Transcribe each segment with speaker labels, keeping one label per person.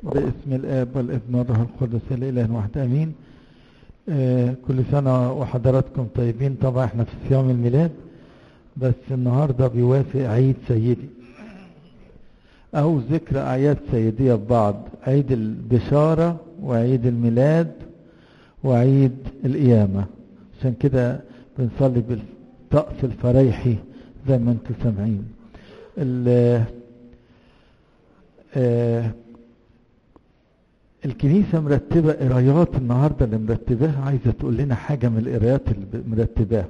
Speaker 1: باسم الآب والابن والروح القدس الإله واحد آمين آه كل سنة وحضراتكم طيبين طبعا احنا في صيام الميلاد بس النهاردة بيوافق عيد سيدي أو ذكر أعياد سيدية ببعض عيد البشارة وعيد الميلاد وعيد القيامة عشان كده بنصلي بالطقس الفريحي زي ما انتم سامعين آه الكنيسة مرتبة قرايات النهاردة اللي مرتباها عايزة تقول لنا حاجة من القرايات اللي مرتباها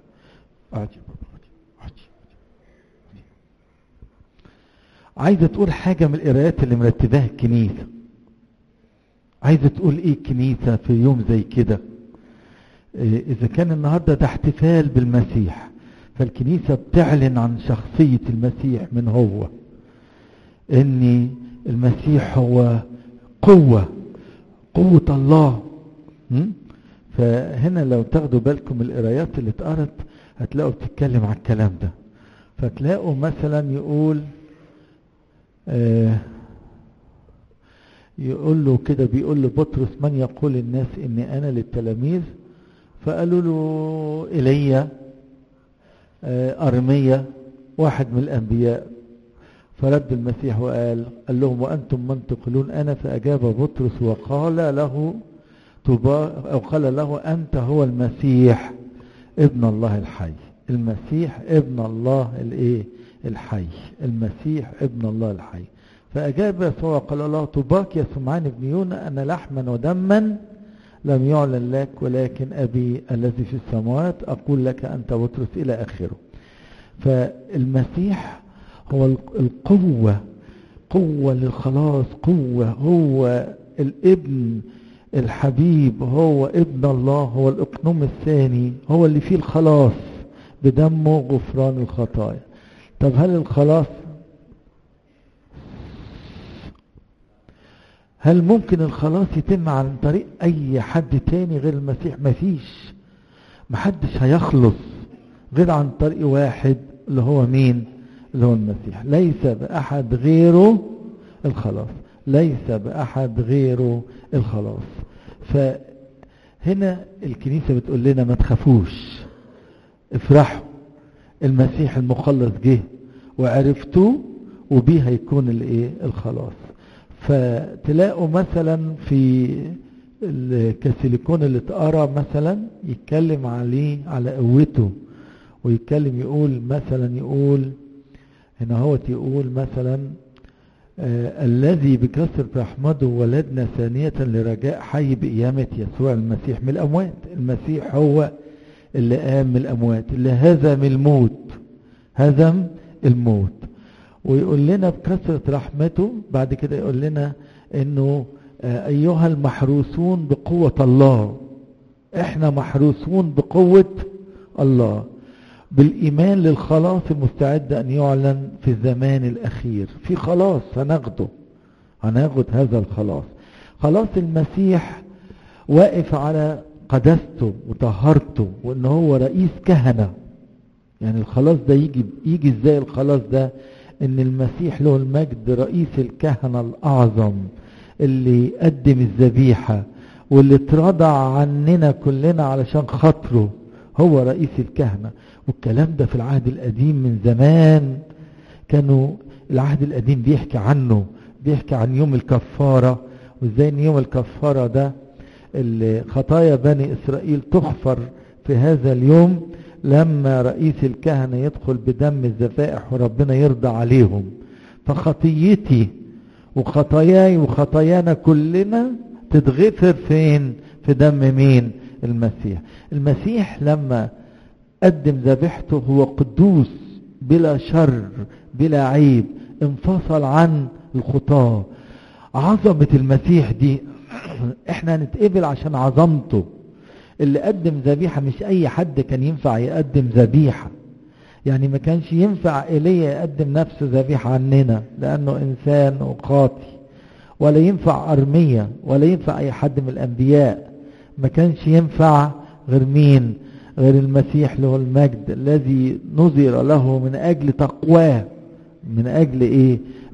Speaker 1: عايزة تقول حاجة من القرايات اللي مرتباها الكنيسة عايزة تقول ايه الكنيسة في يوم زي كده إيه اذا كان النهاردة ده احتفال بالمسيح فالكنيسة بتعلن عن شخصية المسيح من هو ان المسيح هو قوة قوة الله م? فهنا لو تاخدوا بالكم القرايات اللي اتقرت هتلاقوا بتتكلم على الكلام ده فتلاقوا مثلا يقول آه يقول له كده بيقول له بطرس من يقول الناس اني انا للتلاميذ فقالوا له ايليا آه ارميا واحد من الانبياء فرد المسيح وقال قال لهم وأنتم من تقولون أنا فأجاب بطرس وقال له تبا أو قال له أنت هو المسيح ابن الله الحي المسيح ابن الله الايه الحي المسيح ابن الله الحي فأجاب يسوع وقال له طباك يا سمعان بن يونا أنا لحما ودما لم يعلن لك ولكن أبي الذي في السماوات أقول لك أنت بطرس إلى آخره فالمسيح هو القوة قوة للخلاص قوة هو الابن الحبيب هو ابن الله هو الأقنوم الثاني هو اللي فيه الخلاص بدمه غفران الخطايا طب هل الخلاص هل ممكن الخلاص يتم عن طريق اي حد تاني غير المسيح مفيش محدش هيخلص غير عن طريق واحد اللي هو مين اللي هو المسيح ليس بأحد غيره الخلاص ليس بأحد غيره الخلاص فهنا الكنيسة بتقول لنا ما تخافوش افرحوا المسيح المخلص جه وعرفتوه وبيه هيكون الايه الخلاص فتلاقوا مثلا في الكاسيليكون اللي اتقرا مثلا يتكلم عليه على قوته ويتكلم يقول مثلا يقول هنا هو يقول مثلا آه الذي بكثر رحمته ولدنا ثانية لرجاء حي بقيامة يسوع المسيح من الأموات المسيح هو اللي قام من الأموات اللي هزم الموت هزم الموت ويقول لنا بكثرة رحمته بعد كده يقول لنا انه آه ايها المحروسون بقوة الله احنا محروسون بقوة الله بالإيمان للخلاص المستعد أن يعلن في الزمان الأخير في خلاص هناخده هناخد هذا الخلاص خلاص المسيح واقف على قدسته وطهارته وان هو رئيس كهنة يعني الخلاص ده يجي يجي ازاي الخلاص ده ان المسيح له المجد رئيس الكهنة الاعظم اللي قدم الذبيحة واللي اترضع عننا كلنا علشان خاطره هو رئيس الكهنة والكلام ده في العهد القديم من زمان كانوا العهد القديم بيحكي عنه بيحكي عن يوم الكفارة وازاي ان يوم الكفارة ده خطايا بني اسرائيل تغفر في هذا اليوم لما رئيس الكهنة يدخل بدم الذبائح وربنا يرضى عليهم فخطيتي وخطاياي وخطايانا كلنا تتغفر فين في دم مين المسيح المسيح لما قدم ذبيحته هو قدوس بلا شر بلا عيب انفصل عن الخطاة عظمة المسيح دي احنا هنتقبل عشان عظمته اللي قدم ذبيحة مش اي حد كان ينفع يقدم ذبيحة يعني ما كانش ينفع ايليا يقدم نفسه ذبيحة عننا لانه انسان وقاطي ولا ينفع ارمية ولا ينفع اي حد من الانبياء ما كانش ينفع غير مين غير المسيح له المجد الذي نظر له من أجل تقواه من أجل إيه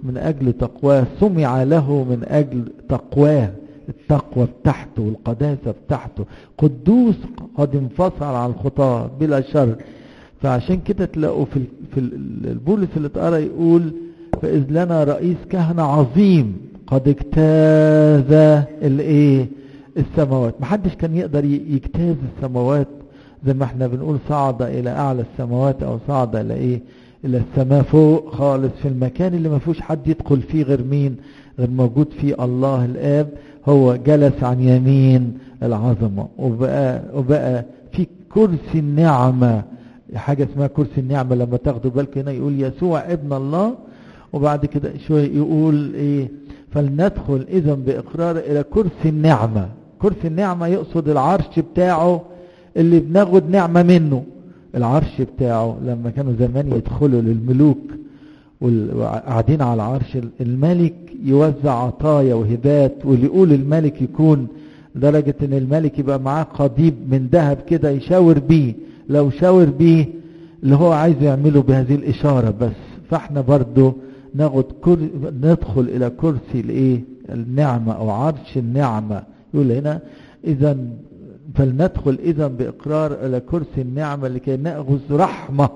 Speaker 1: من أجل تقواه سمع له من أجل تقواه التقوى بتاعته والقداسة بتاعته قدوس قد انفصل عن الخطاة بلا شر فعشان كده تلاقوا في في البولس اللي اتقرا يقول فإذ لنا رئيس كهنة عظيم قد اجتاز الايه السماوات محدش كان يقدر يجتاز السماوات زي ما احنا بنقول صعد الى اعلى السماوات او صعد الى ايه الى السماء فوق خالص في المكان اللي ما فيهوش حد يدخل فيه غير مين غير موجود فيه الله الاب هو جلس عن يمين العظمه وبقى وبقى في كرسي النعمه حاجه اسمها كرسي النعمه لما تاخدوا بالكم هنا يقول يسوع ابن الله وبعد كده شويه يقول ايه فلندخل اذا باقرار الى كرسي النعمه كرسي النعمه يقصد العرش بتاعه اللي بناخد نعمه منه العرش بتاعه لما كانوا زمان يدخلوا للملوك وقاعدين على العرش الملك يوزع عطايا وهبات واللي يقول الملك يكون لدرجة ان الملك يبقى معاه قضيب من ذهب كده يشاور بيه لو شاور بيه اللي هو عايز يعمله بهذه الاشارة بس فاحنا برضو ناخد كر... ندخل الى كرسي الايه النعمة او عرش النعمة يقول هنا اذا فلندخل اذا باقرار الى كرسي النعمة لكي ناخذ رحمة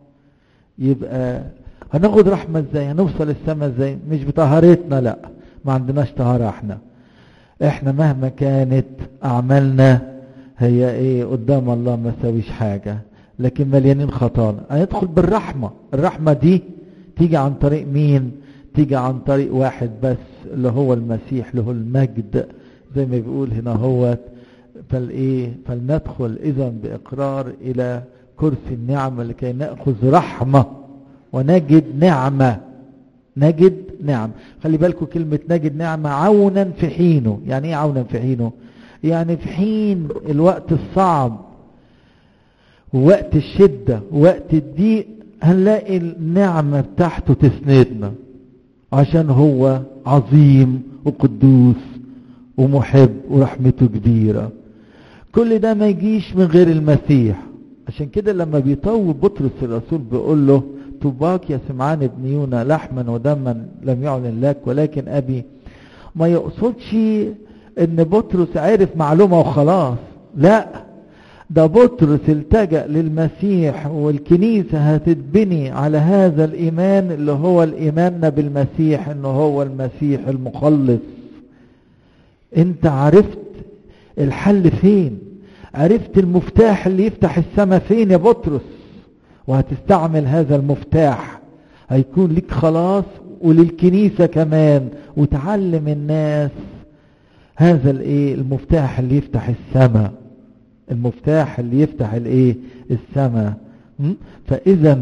Speaker 1: يبقى هناخد رحمة ازاي هنوصل السماء ازاي مش بطهارتنا لا ما عندناش طهارة احنا احنا مهما كانت اعمالنا هي ايه قدام الله ما سويش حاجة لكن مليانين خطانا هندخل بالرحمة الرحمة دي تيجي عن طريق مين تيجي عن طريق واحد بس اللي هو المسيح اللي هو المجد زي ما بيقول هنا هو فالايه فلندخل اذا باقرار الى كرسي النعمة لكي نأخذ رحمة ونجد نعمة نجد نعم خلي بالكم كلمة نجد نعمة عونا في حينه يعني ايه عونا في حينه يعني في حين الوقت الصعب ووقت الشدة ووقت الضيق هنلاقي النعمة بتاعته تسندنا عشان هو عظيم وقدوس ومحب ورحمته كبيرة كل ده ما يجيش من غير المسيح عشان كده لما بيطول بطرس الرسول بيقول له طوباك يا سمعان ابن يونا لحما ودما لم يعلن لك ولكن ابي ما يقصدش ان بطرس عرف معلومة وخلاص لا ده بطرس التجأ للمسيح والكنيسة هتتبني على هذا الإيمان اللي هو الإيمان بالمسيح إنه هو المسيح المخلص أنت عرفت الحل فين عرفت المفتاح اللي يفتح السماء فين يا بطرس وهتستعمل هذا المفتاح هيكون لك خلاص وللكنيسة كمان وتعلم الناس هذا الايه المفتاح اللي يفتح السماء المفتاح اللي يفتح الايه السماء فاذا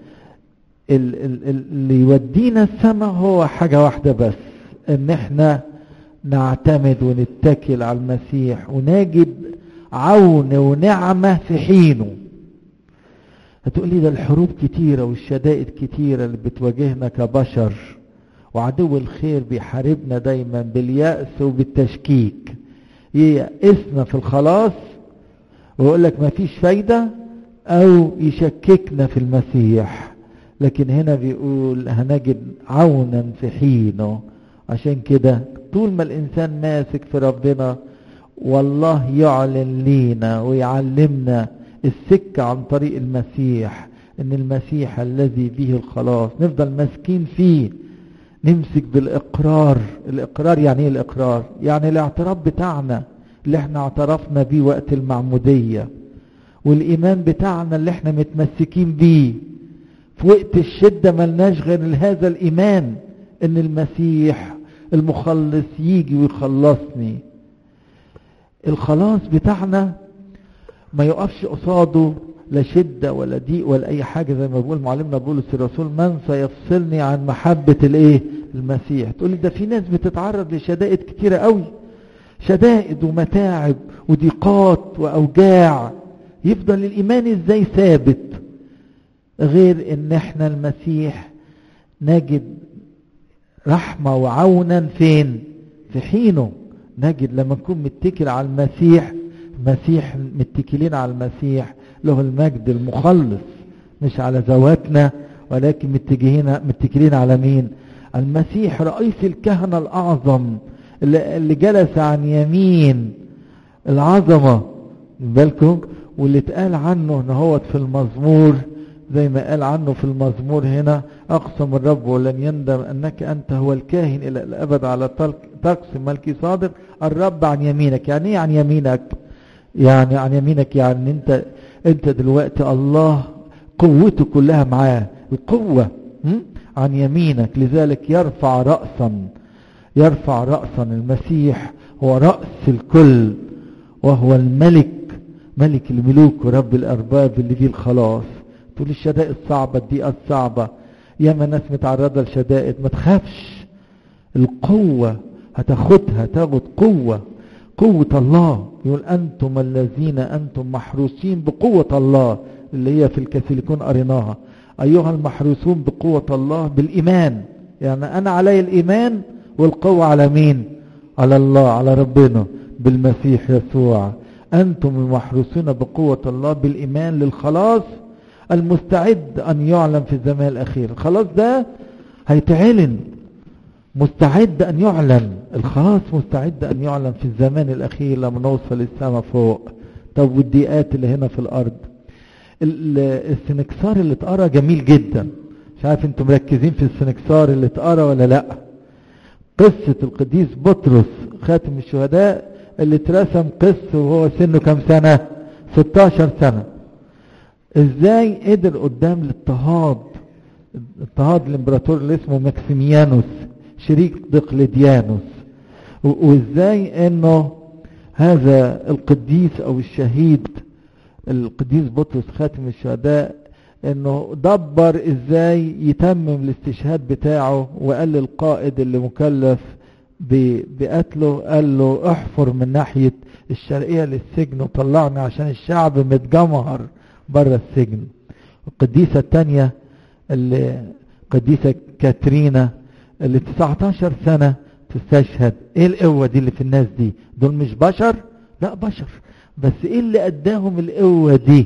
Speaker 1: اللي يودينا السماء هو حاجة واحدة بس ان احنا نعتمد ونتكل على المسيح ونجد عون ونعمة في حينه هتقول لي ده الحروب كتيرة والشدائد كتيرة اللي بتواجهنا كبشر وعدو الخير بيحاربنا دايما باليأس وبالتشكيك ييأسنا في الخلاص ويقول لك مفيش فايدة او يشككنا في المسيح لكن هنا بيقول هنجد عونا في حينه عشان كده طول ما الانسان ماسك في ربنا والله يعلن لينا ويعلمنا السكة عن طريق المسيح ان المسيح الذي به الخلاص نفضل ماسكين فيه نمسك بالاقرار الاقرار يعني ايه الاقرار يعني الاعتراف بتاعنا اللي احنا اعترفنا بيه وقت المعمودية والايمان بتاعنا اللي احنا متمسكين بيه في وقت الشدة ملناش غير هذا الايمان ان المسيح المخلص يجي ويخلصني الخلاص بتاعنا ما يقفش قصاده لا شدة ولا ضيق ولا اي حاجة زي ما بيقول معلمنا بولس الرسول من سيفصلني عن محبة الايه المسيح تقول لي ده في ناس بتتعرض لشدائد كتيرة قوي شدائد ومتاعب وضيقات واوجاع يفضل الايمان ازاي ثابت غير ان احنا المسيح نجد رحمة وعونا فين في حينه نجد لما نكون متكل على المسيح مسيح متكلين على المسيح له المجد المخلص مش على ذواتنا ولكن متجهين متكلين على مين المسيح رئيس الكهنة الأعظم اللي جلس عن يمين العظمة بالكم واللي اتقال عنه ان هو في المزمور زي ما قال عنه في المزمور هنا اقسم الرب ولن يندم انك انت هو الكاهن الى الابد على تقسم ملكي صادق الرب عن يمينك يعني ايه عن يمينك يعني عن يمينك يعني انت انت دلوقتي الله قوته كلها معاه القوة عن يمينك لذلك يرفع رأسا يرفع رأسا المسيح هو رأس الكل وهو الملك ملك الملوك ورب الأرباب اللي فيه الخلاص تقول الشدائد الصعبة الضيقات الصعبة ياما ناس متعرضة لشدائد ما تخافش القوة هتاخدها تاخد قوة قوة الله يقول أنتم الذين أنتم محروسين بقوة الله اللي هي في الكاثوليكون قريناها أيها المحروسون بقوة الله بالإيمان يعني أنا علي الإيمان والقوة على مين على الله على ربنا بالمسيح يسوع أنتم المحروسون بقوة الله بالإيمان للخلاص المستعد أن يعلن في الزمان الأخير الخلاص ده هيتعلن مستعد أن يعلن الخلاص مستعد أن يعلن في الزمان الأخير لما نوصل السماء فوق طب والضيقات اللي هنا في الأرض السنكسار اللي اتقرا جميل جدا مش عارف انتم مركزين في السنكسار اللي اتقرا ولا لا قصة القديس بطرس خاتم الشهداء اللي اترسم قصة وهو سنه كام سنة 16 سنة ازاي قدر قدام الاضطهاد اضطهاد الامبراطور اللي اسمه ماكسيميانوس شريك دقلديانوس وازاي انه هذا القديس او الشهيد القديس بطرس خاتم الشهداء انه دبر ازاي يتمم الاستشهاد بتاعه وقال للقائد اللي مكلف بقتله قال له احفر من ناحية الشرقية للسجن وطلعني عشان الشعب متجمهر بره السجن القديسة التانية اللي قديسة كاترينا اللي 19 سنة تستشهد ايه القوة دي اللي في الناس دي دول مش بشر لا بشر بس ايه اللي اداهم القوة دي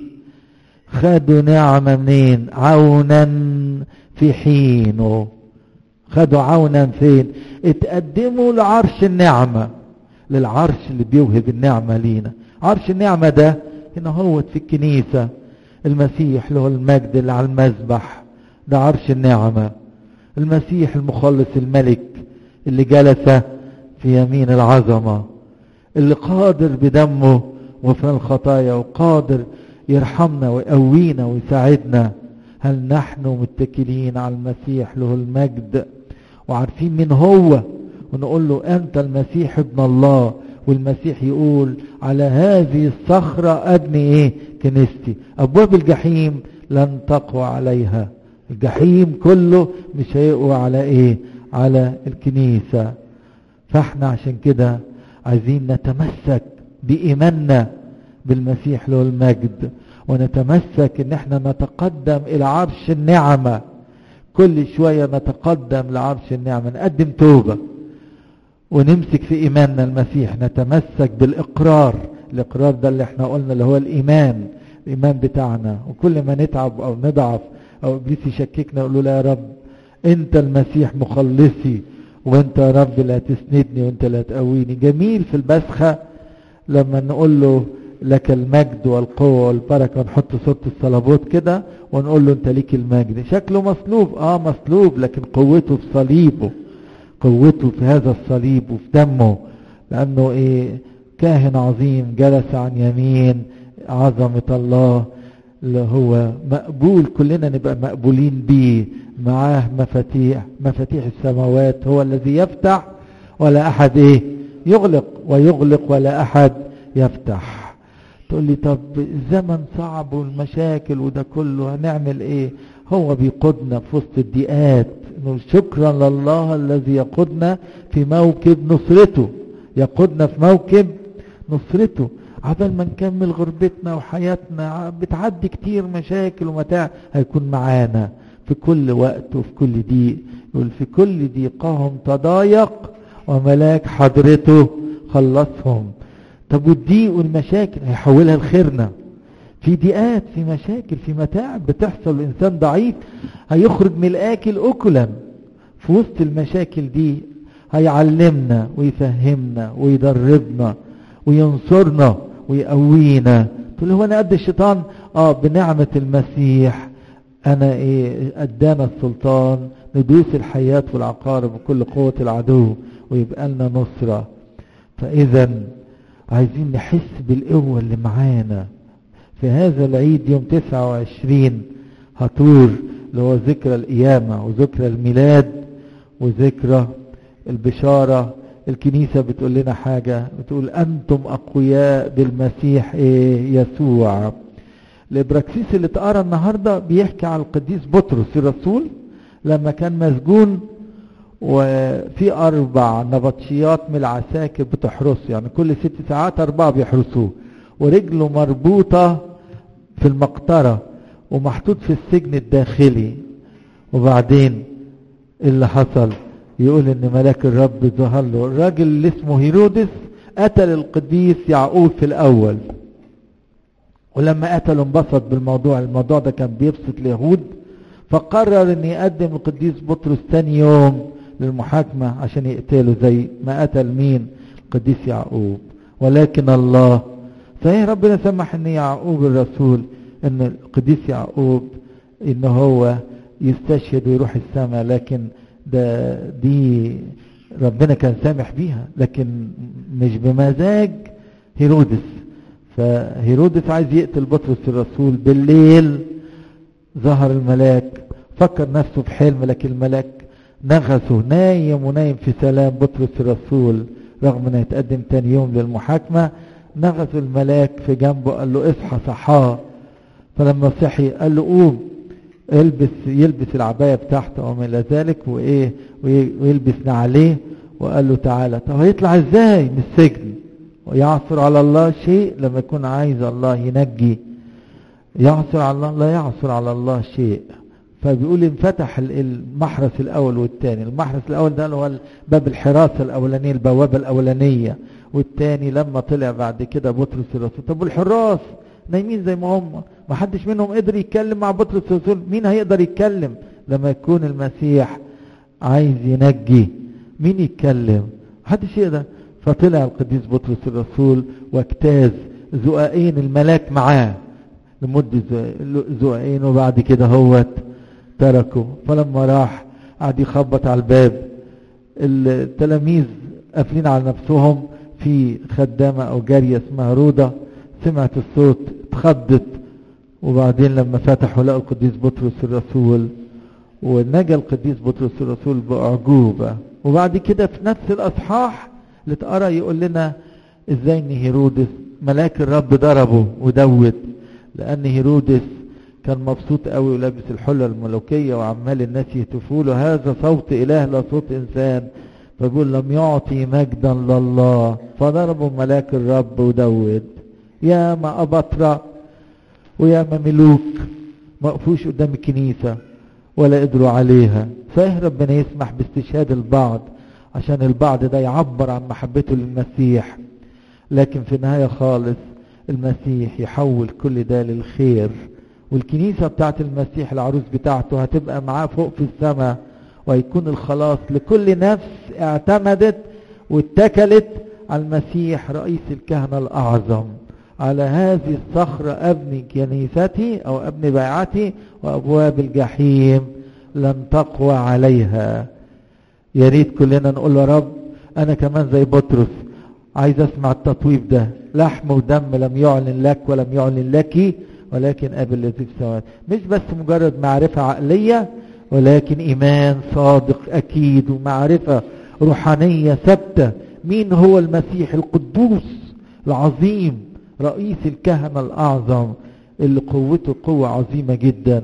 Speaker 1: خدوا نعمة منين عونا في حينه خدوا عونا فين اتقدموا لعرش النعمة للعرش اللي بيوهب النعمة لينا عرش النعمة ده هنا هو في الكنيسة المسيح له المجد اللي على المذبح ده عرش النعمة المسيح المخلص الملك اللي جلس في يمين العظمة اللي قادر بدمه وفي الخطايا وقادر يرحمنا ويقوينا ويساعدنا هل نحن متكلين على المسيح له المجد وعارفين مين هو ونقول له أنت المسيح ابن الله والمسيح يقول على هذه الصخرة أبني إيه كنيستي أبواب الجحيم لن تقوى عليها الجحيم كله مش هيقوى على إيه على الكنيسة فاحنا عشان كده عايزين نتمسك بإيماننا بالمسيح له المجد ونتمسك ان احنا نتقدم الى عرش النعمة كل شوية نتقدم لعرش النعمة نقدم توبة ونمسك في ايماننا المسيح نتمسك بالاقرار الاقرار ده اللي احنا قلنا اللي هو الايمان الايمان بتاعنا وكل ما نتعب او نضعف او ابليس يشككنا نقول له يا رب انت المسيح مخلصي وانت يا رب لا تسندني وانت لا تقويني جميل في البسخة لما نقول له لك المجد والقوة والبركة ونحط صورة الصليبوت كده ونقول له انت ليك المجد شكله مصلوب اه مصلوب لكن قوته في صليبه قوته في هذا الصليب وفي دمه لانه ايه كاهن عظيم جلس عن يمين عظمة الله اللي هو مقبول كلنا نبقى مقبولين بيه معاه مفاتيح مفاتيح السماوات هو الذي يفتح ولا احد ايه يغلق ويغلق ولا احد يفتح تقول لي طب الزمن صعب والمشاكل وده كله هنعمل ايه هو بيقودنا في وسط الضيقات شكرا لله الذي يقودنا في موكب نصرته يقودنا في موكب نصرته عبال ما نكمل غربتنا وحياتنا بتعدي كتير مشاكل ومتاع هيكون معانا في كل وقت وفي كل ضيق يقول في كل ضيقهم تضايق وملاك حضرته خلصهم طب والضيق والمشاكل هيحولها لخيرنا في ضيقات في مشاكل في متاعب بتحصل الانسان ضعيف هيخرج من الاكل اكلا في وسط المشاكل دي هيعلمنا ويفهمنا ويدربنا وينصرنا ويقوينا تقول هو انا قد الشيطان اه بنعمة المسيح انا ايه ادانا السلطان ندوس الحياة والعقارب بكل قوة العدو ويبقى لنا نصرة فاذا عايزين نحس بالقوة اللي معانا في هذا العيد يوم 29 هطور اللي هو ذكرى القيامة وذكرى الميلاد وذكرى البشارة الكنيسة بتقول لنا حاجة بتقول أنتم أقوياء بالمسيح إيه يسوع الإبراكسيس اللي اتقرا النهاردة بيحكي على القديس بطرس الرسول لما كان مسجون وفي أربع نبطشيات من العساكر بتحرسه يعني كل ست ساعات أربعة بيحرسوه ورجله مربوطة في المقطرة ومحطوط في السجن الداخلي وبعدين اللي حصل يقول ان ملاك الرب ظهر له الراجل اللي اسمه هيرودس قتل القديس يعقوب في الاول ولما قتله انبسط بالموضوع الموضوع ده كان بيبسط اليهود فقرر ان يقدم القديس بطرس تاني يوم للمحاكمة عشان يقتله زي ما قتل مين القديس يعقوب ولكن الله فهي ربنا سمح ان يعقوب الرسول ان القديس يعقوب ان هو يستشهد ويروح السماء لكن ده دي ربنا كان سامح بيها لكن مش بمزاج هيرودس فهيرودس عايز يقتل بطرس الرسول بالليل ظهر الملاك فكر نفسه في حلم لكن الملاك نغسه نايم ونايم في سلام بطرس الرسول رغم انه يتقدم تاني يوم للمحاكمة نغسه الملاك في جنبه قال له اصحى صحاه فلما صحي قال له قوم يلبس يلبس العباية بتاعته وما إلى ذلك وإيه ويلبس نعليه وقال له تعالى طب هيطلع إزاي من السجن ويعثر على الله شيء لما يكون عايز الله ينجي يعثر على الله لا يعثر على الله شيء فبيقول انفتح المحرس الأول والثاني المحرس الأول ده هو باب الحراسة الأولانية البوابة الأولانية والثاني لما طلع بعد كده بطرس الرسول طب والحراس نايمين زي ما هم ما حدش منهم قدر يتكلم مع بطرس الرسول مين هيقدر يتكلم لما يكون المسيح عايز ينجي مين يتكلم محدش يقدر فطلع القديس بطرس الرسول واجتاز زقاقين الملاك معاه لمدة زقاقين وبعد كده هوت تركه فلما راح قعد يخبط على الباب التلاميذ قافلين على نفسهم في خدامة او جارية اسمها رودة سمعت الصوت اتخضت وبعدين لما فتحوا لقوا القديس بطرس الرسول ونجا القديس بطرس الرسول بأعجوبة وبعد كده في نفس الأصحاح اللي اتقرا يقول لنا ازاي ان هيرودس ملاك الرب ضربه ودوت لان هيرودس كان مبسوط قوي ولابس الحلة الملوكية وعمال الناس يهتفوا له هذا صوت اله لا صوت انسان فبيقول لم يعطي مجدا لله فضربوا ملاك الرب ودوت يا ما أبطرة ويا ما ملوك ما وقفوش قدام الكنيسة ولا قدروا عليها فإيه ربنا يسمح باستشهاد البعض عشان البعض ده يعبر عن محبته للمسيح لكن في النهاية خالص المسيح يحول كل ده للخير والكنيسة بتاعت المسيح العروس بتاعته هتبقى معاه فوق في السماء ويكون الخلاص لكل نفس اعتمدت واتكلت على المسيح رئيس الكهنة الأعظم على هذه الصخرة أبني كنيستي أو أبني بيعتي وأبواب الجحيم لن تقوى عليها يا ريت كلنا نقول يا رب أنا كمان زي بطرس عايز أسمع التطويب ده لحم ودم لم يعلن لك ولم يعلن لك ولكن أب الذي في السماوات مش بس مجرد معرفة عقلية ولكن إيمان صادق أكيد ومعرفة روحانية ثابتة مين هو المسيح القدوس العظيم رئيس الكهنة الأعظم اللي قوته قوة عظيمة جدا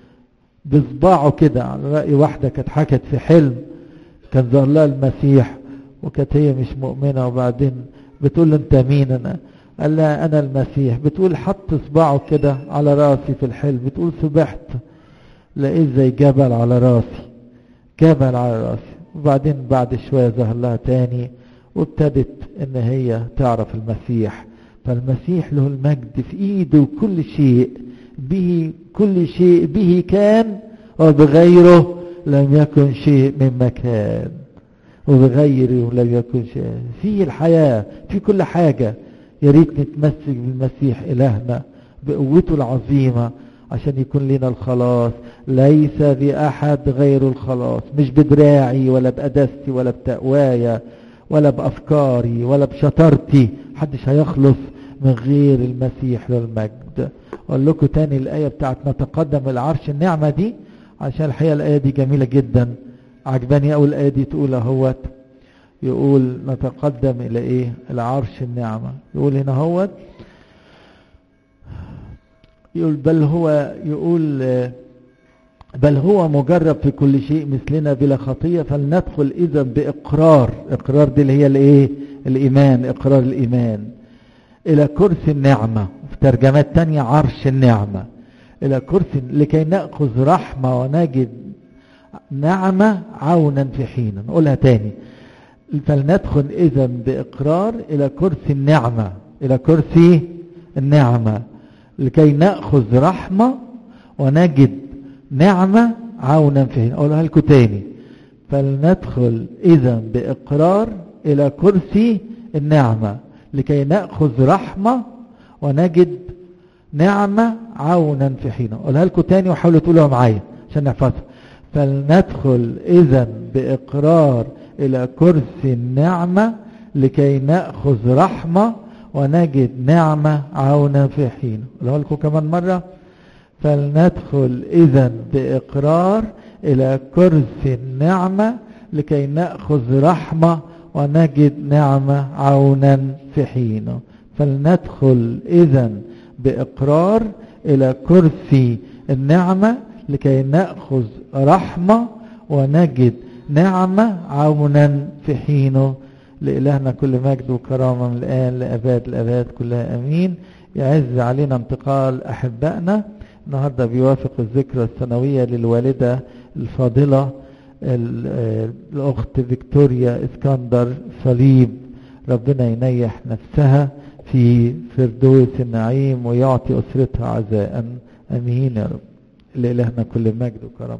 Speaker 1: بصباعه كده على رأي واحدة كانت حكت في حلم كان ظهر لها المسيح وكانت هي مش مؤمنة وبعدين بتقول له انت مين انا قال لها انا المسيح بتقول حط صباعه كده على راسي في الحلم بتقول سبحت لقيت زي جبل على راسي جبل على راسي وبعدين بعد شوية ظهر لها تاني وابتدت ان هي تعرف المسيح فالمسيح له المجد في ايده كل شيء به كل شيء به كان وبغيره لم يكن شيء من مكان وبغيره لم يكن شيء في الحياة في كل حاجة يا ريت نتمسك بالمسيح إلهنا بقوته العظيمة عشان يكون لنا الخلاص ليس بأحد غير الخلاص مش بدراعي ولا بأدستي ولا بتقوايا ولا بأفكاري ولا بشطارتي محدش هيخلص من غير المسيح للمجد اقول لكم تاني الآية بتاعت نتقدم العرش النعمة دي عشان الحقيقة الآية دي جميلة جدا عجباني أول الآية دي تقول اهوت يقول نتقدم إلى إيه العرش النعمة يقول هنا هوت يقول بل هو يقول بل هو مجرب في كل شيء مثلنا بلا خطية فلندخل إذا بإقرار إقرار دي اللي هي الإيه الإيمان إقرار الإيمان إلى كرسي النعمة في ترجمات تانية عرش النعمة إلى كرسي لكي نأخذ رحمة ونجد نعمة عونا في حين نقولها تاني فلندخل إذا بإقرار إلى كرسي النعمة إلى كرسي النعمة لكي نأخذ رحمة ونجد نعمة عونا في حين أقولها لكم تاني فلندخل إذا بإقرار إلى كرسي النعمة لكي نأخذ رحمة ونجد نعمة عونا في حين أقولها لكم تاني وحاولوا تقولوها معايا عشان نحفظها فلندخل إذا بإقرار إلى كرسي النعمة لكي نأخذ رحمة ونجد نعمة عونا في حين أقولها لكم كمان مرة فلندخل إذا بإقرار إلى كرسي النعمة لكي نأخذ رحمة ونجد نعمة عونا في حينه فلندخل إذا بإقرار إلى كرسي النعمة لكي نأخذ رحمة ونجد نعمة عونا في حينه لإلهنا كل مجد وكرامة من الآن لأباد الأباد كلها أمين يعز علينا انتقال أحبائنا النهاردة بيوافق الذكرى السنوية للوالدة الفاضلة الأخت فيكتوريا اسكندر صليب ربنا ينيح نفسها في فردوس النعيم ويعطي أسرتها عزاء أمين يا رب لإلهنا كل مجد وكرم